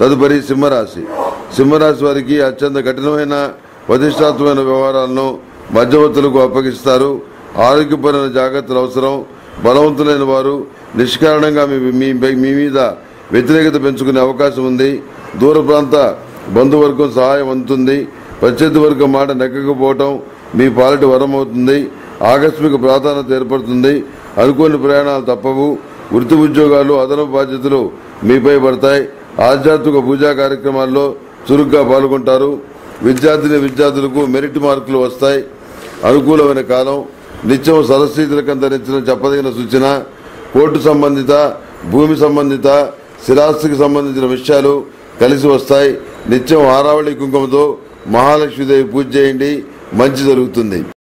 తదుపరి సింహరాశి సింహరాశి వారికి అత్యంత కఠినమైన ప్రతిష్టాత్మకమైన వ్యవహారాలను మధ్యవర్తులకు అప్పగిస్తారు ఆరోగ్యపరమైన జాగ్రత్తలు అవసరం బలవంతులైన వారు నిష్కారణంగా మీ మీ- మీ మీద వ్యతిరేకత పెంచుకునే అవకాశం ఉంది దూర ప్రాంత బంధువర్గం సహాయం అందుతుంది ప్రత్యర్థి వర్గం మాట నెక్కకపోవటం మీ పాలటి వరం అవుతుంది ఆకస్మిక ప్రాధాన్యత ఏర్పడుతుంది అనుకోని ప్రయాణాలు తప్పవు వృత్తి ఉద్యోగాలు అదనపు బాధ్యతలు మీపై పడతాయి ఆధ్యాత్మిక పూజా కార్యక్రమాల్లో చురుగ్గా పాల్గొంటారు విద్యార్థిని విద్యార్థులకు మెరిట్ మార్కులు వస్తాయి అనుకూలమైన కాలం నిత్యం సరస్వీతులకు ధరించడం చెప్పదగిన సూచన కోర్టు సంబంధిత భూమి సంబంధిత స్థిరాస్తికి సంబంధించిన విషయాలు కలిసి వస్తాయి నిత్యం ఆరావళి కుంకుమతో మహాలక్ష్మీదేవి పూజ చేయండి మంచి జరుగుతుంది